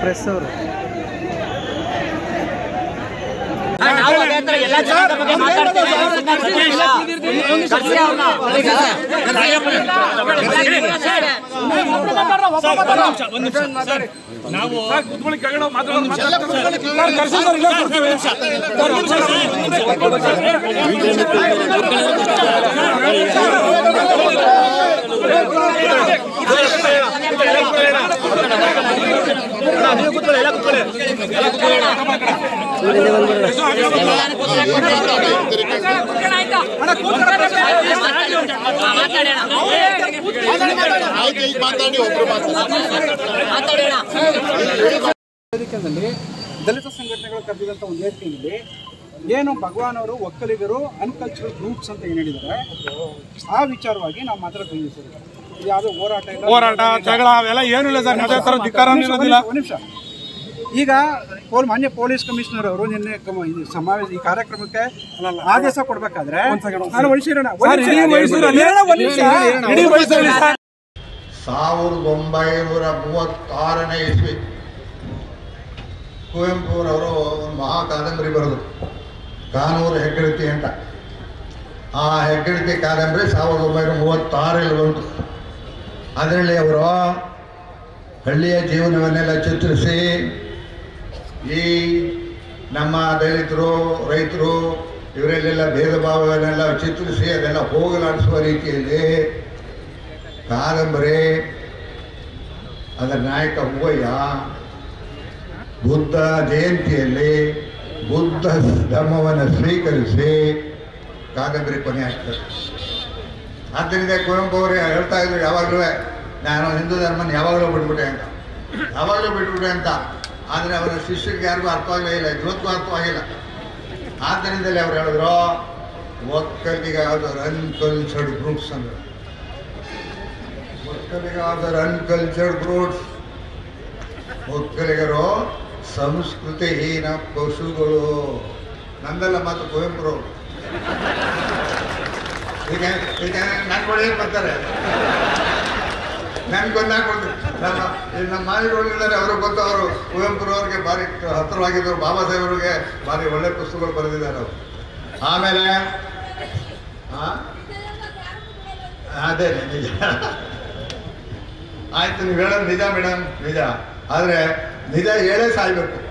Press ಅವರು ನಾವು ಅದೇ ತರ ಎಲ್ಲ ಜನರ ಬಗ್ಗೆ ಮಾತಾಡ್ತೀವಿ ಕರ್ಸಿ ಅವ್ರನ್ನ. ಆಯ್ತು ಈಗ ಮಾತಾಡಿ ಒಬ್ರು ಮಾತಾಡಿ ವೇದಿಕೆಯಲ್ಲಿ ದಲಿತ ಸಂಘಟನೆಗಳು ಕರೆದಿದಂಥ ಒಂದು ವೇದಿಕೆಯಲ್ಲಿ ಏನು ಭಗವಾನ್ ಅವರು ಒಕ್ಕಲಿಗರು ಅನ್ಕಲ್ಚರಲ್ ಗ್ರೂಪ್ಸ್ ಅಂತ ಏನು ಹೇಳಿದ್ದಾರೆ ಆ ವಿಚಾರವಾಗಿ ನಾವು ಮಾತಾಡ್ತೀವಿ ಸರ್ ಇದು ಯಾವುದೋ ಹೋರಾಟ ಇಲ್ಲ ಹೋರಾಟ ಜಗಳ ಅವೆಲ್ಲ ಏನೂ ಇಲ್ಲ ಸರ್ ಅದೇ ತರ ಧಿಕ್ಕಾರ ಇರೋದಿಲ್ಲ ಒಂದು ನಿಮಿಷ ಈಗ ಪೋಲ್ ಮಾನ್ಯ ಪೊಲೀಸ್ ಕಮಿಷನರ್ ಅವರು ನಿನ್ನೆ ಕಮ- ಇದು ಸಮಾವೇಶ ಈ ಕಾರ್ಯಕ್ರಮಕ್ಕೆ ಆದೇಶ ಕೊಡ್ಬೇಕಾದ್ರೆ ನಾನು ಮೈಸೂರಿನ ಸರ್ ಇಡೀ ಮೈಸೂರಲ್ಲಿ ಇಡೀ ಮೈಸೂರಲ್ಲಿ ಸರ್ ಸಾವಿರದ ಒಂಬೈನೂರ ಮೂವತ್ತಾರನೇ ಇಸ್ವಿ ಕುವೆಂಪುರವರು ಒಂದು ಮಹಾ ಕಾದಂಬರಿ ಬರೆದರು ಕಾನೂರು ಹೆಗ್ಗಡತಿ ಅಂತ ಆ ಹೆಗ್ಗಡತಿ ಕಾದಂಬರಿ ಸಾವಿರದ ಒಂಬೈನೂರ ಮೂವತ್ತಾರಲ್ಲಿ ಬಂತು ಅದರಲ್ಲಿ ಅವರು ಹಳ್ಳಿಯ ಜೀವನವನ್ನೆಲ್ಲ ಚಿತ್ರಿಸಿ ಈ ನಮ್ಮ ದಲಿತರು ರೈತರು ಇವರಲ್ಲೆಲ್ಲ ಭೇದ ಭಾವವನ್ನೆಲ್ಲ ಚಿತ್ರಿಸಿ ಅದೆಲ್ಲ ಹೋಗಲಾಡಿಸುವ ರೀತಿಯಲ್ಲಿ ಕಾದಂಬರಿ ಅದರ ನಾಯಕ ಹೂವಯ್ಯ ಬುದ್ಧ ಜಯಂತಿಯಲ್ಲಿ ಬುದ್ಧ ಧರ್ಮವನ್ನು ಸ್ವೀಕರಿಸಿ ಕಾದಂಬರಿ ಕೊನೆ ಆಗ್ತದೆ ಆದ್ದರಿಂದ ಕುವೆಂಪು ಅವರು ಹೇಳ್ತಾ ಇದ್ರು ಯಾವಾಗಲೂ ನಾನು ಹಿಂದೂ ಧರ್ಮನ ಯಾವಾಗಲೂ ಬಿಟ್ಬಿಟ್ಟೆ ಅಂತ ಯಾವಾಗಲೂ ಬಿಟ್ಬಿಟ್ಟೆ ಅಂತ ಆದರೆ ಅವರ ಶಿಷ್ಯರಿಗೆ ಯಾರಿಗೂ ಅರ್ಥವಾಗಲೇ ಇಲ್ಲ ಇವತ್ತು ಅರ್ಥವಾಗಿಲ್ಲ ಆದ್ದರಿಂದಲೇ ಅವ್ರು ಹೇಳಿದ್ರು ಒಕ್ಕಲಿಗಾದವ್ರು ಅನ್ಕಲ್ಚರ್ಡ್ ಗ್ರೂಪ್ಸ್ ಅಂದ್ರೆ ಒಕ್ಕಲಿಗಾದವ್ರು ಅನ್ಕಲ್ಚರ್ಡ್ ಗ್ರೂಪ್ಸ್ ಒಕ್ಕಲಿಗರು ಸಂಸ್ಕೃತಿಹೀನ ಪಶುಗಳು ನಂದೆಲ್ಲ ಮಾತು ಕುವೆಂಪುರು ಈಗ ಈಗ ನನ್ನ ಬಳಿ ಏನ್ ಬರ್ತಾರೆ ನನ್ಗೆ ಗೊತ್ತಾಗ್ಬಿಟ್ಟು ನಮ್ಮ ಈ ನಮ್ಮ ಮಾಲಿಗಳಿದ್ದಾರೆ ಅವರು ಗೊತ್ತು ಅವರು ಕುವೆಂಪುರವ್ರಿಗೆ ಭಾರಿ ಹತ್ತಿರವಾಗಿದ್ದವರು ಬಾಬಾ ಸಾಹೇಬರಿಗೆ ಭಾರಿ ಒಳ್ಳೆ ಪುಸ್ತಕಗಳು ಬರೆದಿದ್ದಾರೆ ಅವರು ಆಮೇಲೆ ಆ? ಅದೇ ನಿಜ ಆಯ್ತು ನೀವು ಹೇಳೋದು ನಿಜ ಮೇಡಮ್ ನಿಜ ಆದರೆ ನಿಜ ಹೇಳೇ ಸಾಯ್ಬೇಕು